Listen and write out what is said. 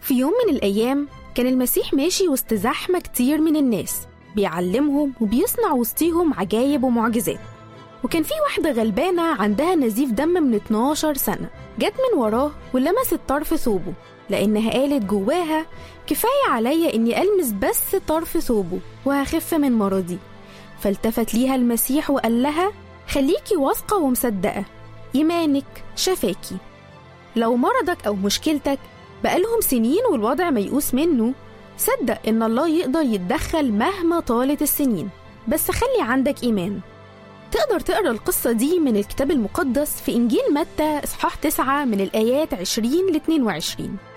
في يوم من الأيام كان المسيح ماشي وسط زحمة كتير من الناس بيعلمهم وبيصنع وسطيهم عجايب ومعجزات وكان في واحدة غلبانة عندها نزيف دم من 12 سنة جت من وراه ولمست طرف ثوبه لأنها قالت جواها كفاية عليا إني ألمس بس طرف ثوبه وهخف من مرضي فالتفت ليها المسيح وقال لها خليكي واثقة ومصدقة إيمانك شفاكي لو مرضك أو مشكلتك بقالهم سنين والوضع ميؤوس منه صدق إن الله يقدر يتدخل مهما طالت السنين بس خلي عندك إيمان تقدر تقرأ القصة دي من الكتاب المقدس في إنجيل متى إصحاح 9 من الآيات 20 ل 22